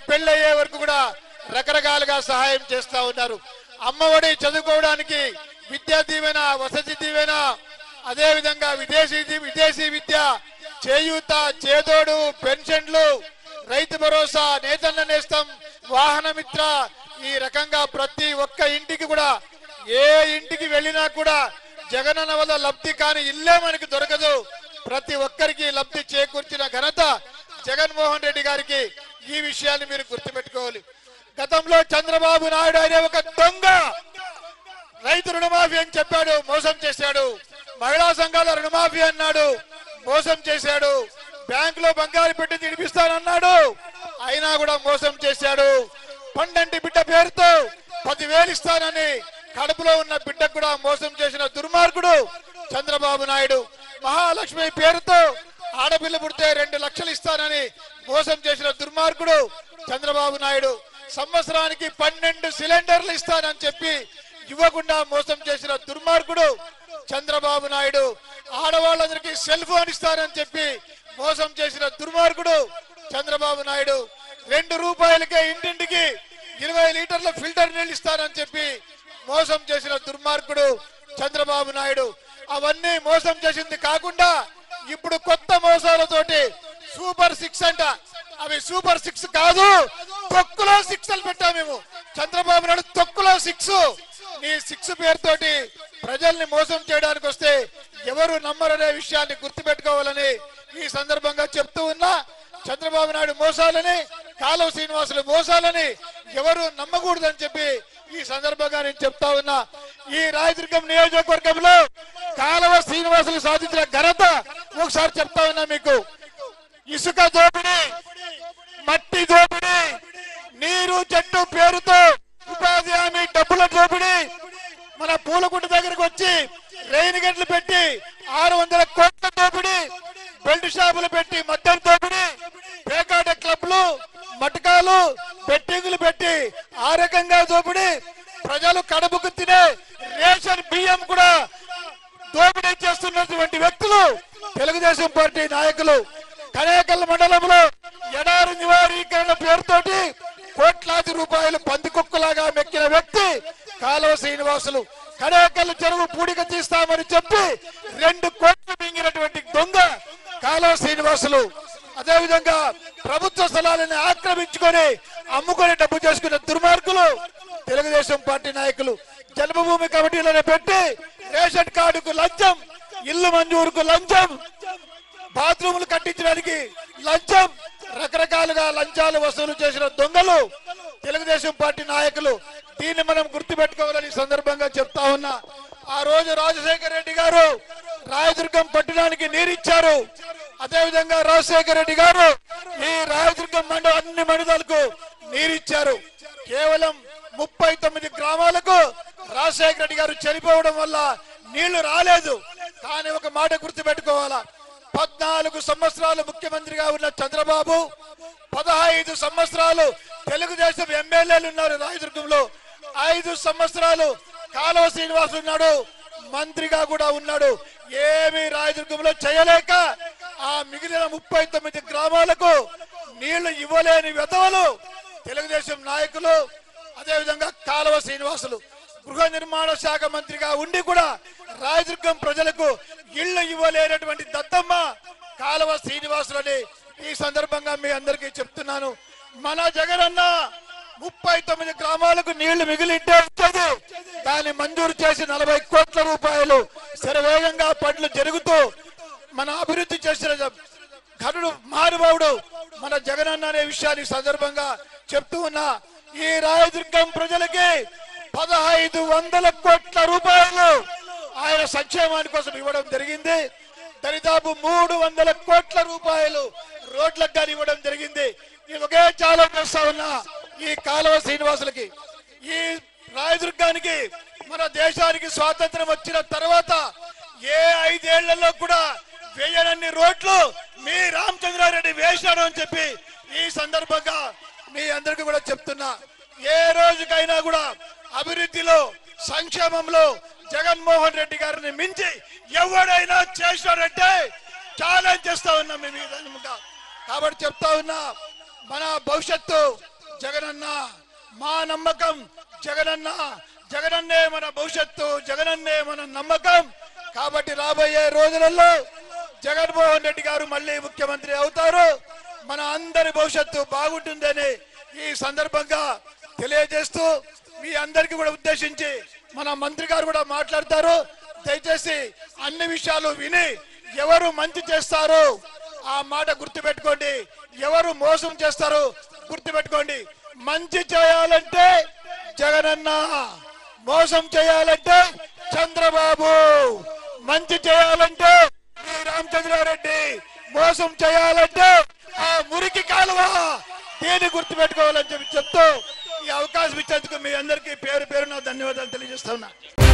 పెళ్లి అయ్యే వరకు కూడా రకరకాలుగా సహాయం చేస్తా ఉన్నారు అమ్మఒడి చదువుకోవడానికి విద్యా దీవెన వసతి దీవెన అదే విధంగా విదేశీ ది- విదేశీ విద్య చేయూత చేదోడు పెన్షన్లు రైతు భరోసా నేతన్న నేస్తం వాహన మిత్ర ఈ రకంగా ప్రతి ఒక్క ఇంటికి కూడా ఏ ఇంటికి వెళ్ళినా కూడా జగనన్న వల్ల లబ్ధి కాని ఇల్లే మనకి దొరకదు ప్రతి ఒక్కరికి లబ్ధి చేకూర్చిన ఘనత జగన్మోహన్ రెడ్డి గారికి ఈ విషయాన్ని మీరు గుర్తుపెట్టుకోవాలి గతంలో చంద్రబాబు నాయుడు అనే ఒక దొంగ రైతు రుణమాఫీ అని చెప్పాడు మోసం చేశాడు మహిళా సంఘాల రుణమాఫీ అన్నాడు మోసం చేశాడు బ్యాంక్ లో బంగారు పెట్టి తినిపిస్తానన్నాడు అయినా కూడా మోసం చేశాడు పండంటి బిడ్డ పేరుతో పదివేలు ఇస్తానని కడుపులో ఉన్న బిడ్డకు కూడా మోసం చేసిన దుర్మార్గుడు చంద్రబాబు నాయుడు మహాలక్ష్మి పేరుతో ఆడపిల్ల పుడితే రెండు లక్షలు ఇస్తానని మోసం చేసిన దుర్మార్గుడు చంద్రబాబు నాయుడు సంవత్సరానికి పన్నెండు సిలిండర్లు ఇస్తానని చెప్పి ఇవ్వకుండా మోసం చేసిన దుర్మార్గుడు చంద్రబాబు నాయుడు ఆడవాళ్ళందరికీ సెల్ ఫోన్ ఇస్తానని చెప్పి మోసం చేసిన దుర్మార్గుడు చంద్రబాబు నాయుడు రెండు రూపాయలకే ఇంటింటికి ఇరవై లీటర్ల ఫిల్టర్ నీళ్ళు ఇస్తానని చెప్పి మోసం చేసిన దుర్మార్గుడు చంద్రబాబు నాయుడు అవన్నీ మోసం చేసింది కాకుండా ఇప్పుడు కొత్త మోసాలతోటి సూపర్ సిక్స్ అంట అవి సూపర్ సిక్స్ కాదు తొక్కులో సిక్స్లు పెట్టాం మేము చంద్రబాబు నాయుడు తొక్కులో సిక్స్ నీ సిక్స్ పేరుతోటి ప్రజల్ని మోసం చేయడానికి వస్తే ఎవరు నమ్మరనే విషయాన్ని గుర్తుపెట్టుకోవాలని ఈ సందర్భంగా చెప్తూ ఉన్నా చంద్రబాబు నాయుడు మోసాలని కాలువ శ్రీనివాసులు మోసాలని ఎవరు నమ్మకూడదని చెప్పి ఈ సందర్భంగా నేను చెప్తా ఉన్నా ఈ రాయదుర్గం నియోజకవర్గంలో కాలువ శ్రీనివాసులు సాధించిన ఘనత ఒకసారి చెప్తా ఉన్నా మీకు ఇసుక దోపిడీ మట్టి దోపిడీ నీరు చెట్టు పేరుతో ఉపాధి హామీ డబ్బుల దోపిడీ మన పూలగుంట దగ్గరకు వచ్చి రైలు గంటలు పెట్టి ఆరు వందల కోట్ల దోపిడీ బెల్ట్ షాపులు పెట్టి మద్యం దోపిడీ పేకాట క్లబ్లు మటకాలు బెట్టింగులు పెట్టి ఆ రకంగా దోపిడీ ప్రజలు కడుపుకు తినే రేషన్ బియ్యం కూడా దోపిడీ చేస్తున్నటువంటి వ్యక్తులు తెలుగుదేశం పార్టీ నాయకులు కనేకల్ మండలంలో ఎడారి నివారీకరణ పేరుతోటి కోట్లాది రూపాయలు పందికొక్కులాగా మెక్కిన వ్యక్తి కాలువ శ్రీనివాసులు కనేకల్ చెరువు పూడిక తీస్తామని చెప్పి రెండు కోట్లు మింగినటువంటి దొంగ కాలువ శ్రీనివాసులు అదే విధంగా ప్రభుత్వ స్థలాలను ఆక్రమించుకొని అమ్ముకొని డబ్బు చేసుకున్న దుర్మార్గులు తెలుగుదేశం పార్టీ నాయకులు జన్మభూమి కమిటీలను పెట్టి రేషన్ కార్డుకు లంచం ఇల్లు మంజూరుకు లంచం బాత్రూములు కట్టించడానికి లంచం రకరకాలుగా లంచాలు వసూలు చేసిన దొంగలు తెలుగుదేశం పార్టీ నాయకులు దీన్ని మనం గుర్తుపెట్టుకోవాలని ఈ సందర్భంగా చెప్తా ఉన్నా ఆ రోజు రాజశేఖర రెడ్డి గారు రాయదుర్గం పట్టణానికి నీరిచ్చారు అదే విధంగా రాజశేఖర రెడ్డి గారు ఈ రాయదుర్గం మండ అన్ని మండలాలకు నీరిచ్చారు కేవలం ముప్పై తొమ్మిది గ్రామాలకు రాజశేఖర రెడ్డి గారు చనిపోవడం వల్ల నీళ్లు రాలేదు కానీ ఒక మాట గుర్తుపెట్టుకోవాలా పద్నాలుగు సంవత్సరాలు ముఖ్యమంత్రిగా ఉన్న చంద్రబాబు పదహైదు సంవత్సరాలు తెలుగుదేశం ఎమ్మెల్యేలు ఉన్నారు రాయదుర్గంలో ఐదు సంవత్సరాలు కాలువ శ్రీనివాస్ ఉన్నాడు మంత్రిగా కూడా ఉన్నాడు ఏమీ రాయదుర్గంలో చేయలేక ఆ మిగిలిన ముప్పై తొమ్మిది గ్రామాలకు నీళ్లు ఇవ్వలేని వెతవలు తెలుగుదేశం నాయకులు అదేవిధంగా కాలువ శ్రీనివాసులు గృహ నిర్మాణ శాఖ మంత్రిగా ఉండి కూడా రాయదుర్గం ప్రజలకు ఇళ్లు ఇవ్వలేనటువంటి దత్తమ్మ కాలువ శ్రీనివాసులని ఈ సందర్భంగా మీ అందరికీ చెప్తున్నాను మన జగనన్న ముప్పై తొమ్మిది గ్రామాలకు నీళ్లు మిగిలింటే వచ్చేది దాన్ని మంజూరు చేసి నలభై కోట్ల రూపాయలు శరవేగంగా పనులు జరుగుతూ మన అభివృద్ధి చేసిన ఘనుడు మహానుభావుడు మన జగనన్న అనే విషయాన్ని ఈ సందర్భంగా చెప్తూ ఉన్నా ఈ రాయదుర్గం ప్రజలకి పదహైదు వందల కోట్ల రూపాయలు ఆయన సంక్షేమాని కోసం ఇవ్వడం జరిగింది దరిదాపు మూడు వందల కోట్ల రూపాయలు రోడ్లకు కానీ ఇవ్వడం జరిగింది నేను ఒకే చాలా చేస్తా ఉన్నా ఈ కాలువ శ్రీనివాసులకి ఈ రాయదుర్గానికి మన దేశానికి స్వాతంత్రం వచ్చిన తర్వాత ఏ ఐదేళ్లలో కూడా వేయనన్ని రోడ్లు మీ రామచంద్రారెడ్డి వేశాడు అని చెప్పి ఈ సందర్భంగా మీ అందరికీ కూడా చెప్తున్నా ఏ రోజుకైనా కూడా అభివృద్ధిలో సంక్షేమంలో జగన్మోహన్ రెడ్డి గారిని మించి ఎవడైనా చేశాడంటే ఛాలెంజ్ చేస్తా ఉన్నాం మేము ఈ విధంగా. కాబట్టి చెప్తా ఉన్నా మన భవిష్యత్తు జగనన్న మా నమ్మకం జగనన్న జగనన్నే మన భవిష్యత్తు జగనన్నే మన నమ్మకం కాబట్టి రాబోయే రోజులలో జగన్మోహన్ రెడ్డి గారు మళ్ళీ ముఖ్యమంత్రి అవుతారు మన అందరి భవిష్యత్తు బాగుంటుందని ఈ సందర్భంగా తెలియజేస్తూ మీ అందరికీ కూడా ఉద్దేశించి మన మంత్రి గారు కూడా మాట్లాడతారు దయచేసి అన్ని విషయాలు విని ఎవరు మంచి చేస్తారు ఆ మాట గుర్తుపెట్టుకోండి ఎవరు మోసం చేస్తారు గుర్తుపెట్టుకోండి మంచి చేయాలంటే జగనన్న మోసం చేయాలంటే చంద్రబాబు మంచి చేయాలంటే ఈ రామచంద్రారెడ్డి మోసం చేయాలంటే ఆ మురికి కాలువ దీన్ని గుర్తుపెట్టుకోవాలని చెప్పి చెప్తూ ఈ అవకాశం ఇచ్చేందుకు మీ అందరికీ పేరు పేరున ధన్యవాదాలు తెలియజేస్తున్నా